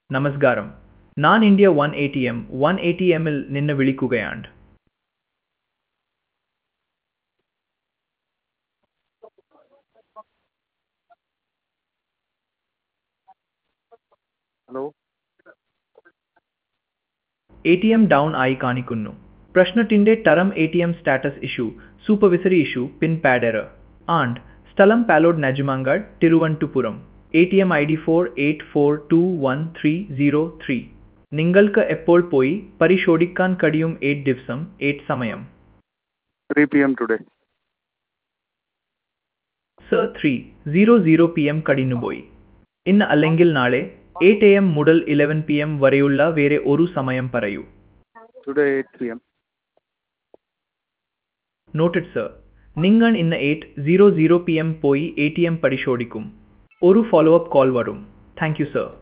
നമസ്കാരം ഞാൻ India one A T M one A T എമ്മിൽ നിന്ന് വിളിക്കുകയാണ് hello A T M down ആയി കാണിക്കുന്നു പ്രശ്നത്തിന്റെ ടറം A T M status issue supervisory issue pin pad error and സ്ഥലം Palode Najumangad Thiruvananthapuram A T M I D four eight four two one three zero three നിങ്ങൾക്ക് എപ്പോൾ പോയി പരിശോധിക്കാൻ കഴിയും എയ്റ്റ് ദിവസം എയ്റ്റ് സമയം three P M today sir three zero zero P M കടിഞ്ഞുപോയി ഇന്ന് അല്ലെങ്കിൽ നാളെ എയ്റ്റ് എ എം മുതൽ ഇലവൻ പി എം വരെയുള്ള വേറെ ഒരു സമയം പറയൂ today eight P M noted sir നിങ്ങൾ ഇന്ന് eight zero zero P M പോയി എ ടി എം പരിശോധിക്കും ഒരു ഫോളോ അപ്പ് കോൾ വരും താങ്ക് യു സർ